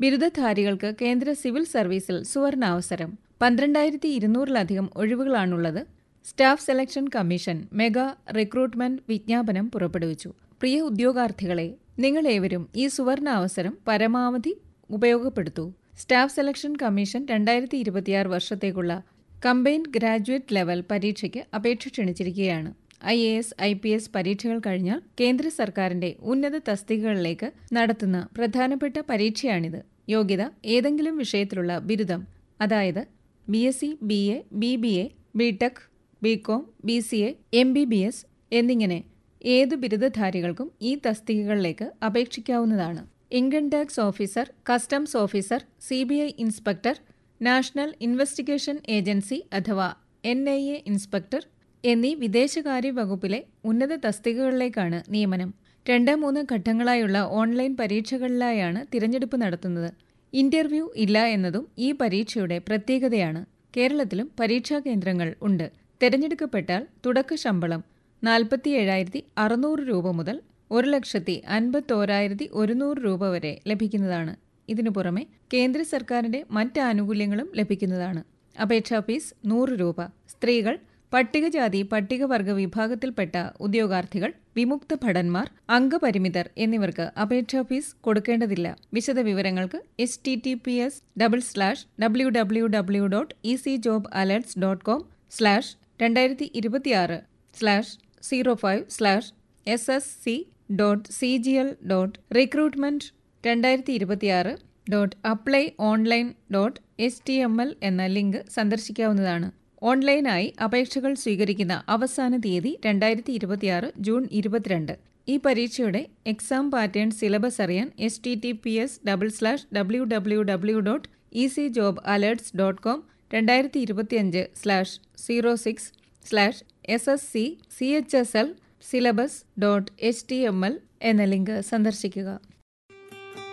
ബിരുദധാരികൾക്ക് കേന്ദ്ര സിവിൽ സർവീസിൽ സുവർണാവസരം പന്ത്രണ്ടായിരത്തി ഇരുന്നൂറിലധികം ഒഴിവുകളാണുള്ളത് staff selection commission mega recruitment വിജ്ഞാപനം പുറപ്പെടുവിച്ചു പ്രിയ ഉദ്യോഗാർത്ഥികളെ നിങ്ങളേവരും ഈ സുവർണ അവസരം പരമാവധി ഉപയോഗപ്പെടുത്തൂ സ്റ്റാഫ് സെലക്ഷൻ കമ്മീഷൻ രണ്ടായിരത്തി ഇരുപത്തിയാറ് വർഷത്തേക്കുള്ള കമ്പൈൻഡ് ഗ്രാജുവേറ്റ് ലെവൽ പരീക്ഷയ്ക്ക് അപേക്ഷ ക്ഷണിച്ചിരിക്കുകയാണ് I A S I P S പരീക്ഷകൾ കഴിഞ്ഞാൽ കേന്ദ്ര സർക്കാരിന്റെ ഉന്നത തസ്തികകളിലേക്ക് നടത്തുന്ന പ്രധാനപ്പെട്ട പരീക്ഷയാണിത് യോഗ്യത ഏതെങ്കിലും വിഷയത്തിലുള്ള ബിരുദം അതായത് B S C B A B B A B tech B com B C A M B B S എന്നിങ്ങനെ ഏതു ബിരുദധാരികൾക്കും ഈ തസ്തികകളിലേക്ക് അപേക്ഷിക്കാവുന്നതാണ് income tax officer customs officer C B I inspector national investigation agency അഥവാ N I A inspector എന്നീ വിദേശകാര്യ വകുപ്പിലെ ഉന്നത തസ്തികകളിലേക്കാണ് നിയമനം രണ്ട് മൂന്ന് ഘട്ടങ്ങളായുള്ള ഓൺലൈൻ പരീക്ഷകളിലായാണ് തിരഞ്ഞെടുപ്പ് നടത്തുന്നത് ഇന്റർവ്യൂ ഇല്ല എന്നതും ഈ പരീക്ഷയുടെ പ്രത്യേകതയാണ് കേരളത്തിലും പരീക്ഷാ കേന്ദ്രങ്ങൾ ഉണ്ട് തിരഞ്ഞെടുക്കപ്പെട്ടാൽ തുടക്ക ശമ്പളം നാൽപ്പത്തി ഏഴായിരത്തി അറുന്നൂറ് രൂപ മുതൽ ഒരു ലക്ഷത്തി അൻപത്തോരായിരത്തി ഒരുന്നൂറ് രൂപ വരെ ലഭിക്കുന്നതാണ് ഇതിനു പുറമെ കേന്ദ്ര സർക്കാരിന്റെ മറ്റ് ആനുകൂല്യങ്ങളും ലഭിക്കുന്നതാണ് അപേക്ഷാ ഫീസ് നൂറ് രൂപ സ്ത്രീകൾ പട്ടികജാതി പട്ടികവർഗ വിഭാഗത്തിൽപ്പെട്ട ഉദ്യോഗാർത്ഥികൾ വിമുക്ത ഭടന്മാർ അംഗപരിമിതർ എന്നിവർക്ക് അപേക്ഷാ ഫീസ് കൊടുക്കേണ്ടതില്ല വിശദ വിവരങ്ങൾക്ക് H T T P S double slash W W W dot E C job alerts dot com slash രണ്ടായിരത്തി ഇരുപത്തിയാറ് slash zero five slash S S C dot C G L dot recruitment രണ്ടായിരത്തി ഇരുപത്തിയാറ് dot apply online dot H T M L എന്ന link സന്ദർശിക്കാവുന്നതാണ് ഓൺലൈനായി അപേക്ഷകൾ സ്വീകരിക്കുന്ന അവസാന തീയതി രണ്ടായിരത്തി ഇരുപത്തിയാറ് ജൂൺ ഇരുപത്തിരണ്ട് ഈ പരീക്ഷയുടെ എക്സാം പാറ്റേൺ സിലബസ് അറിയാൻ H T T P S double slash W W W dot E C job alerts dot com രണ്ടായിരത്തി ഇരുപത്തിയഞ്ച് slash zero six slash S S C C H S L syllabus dot H T M L എന്ന link സന്ദർശിക്കുക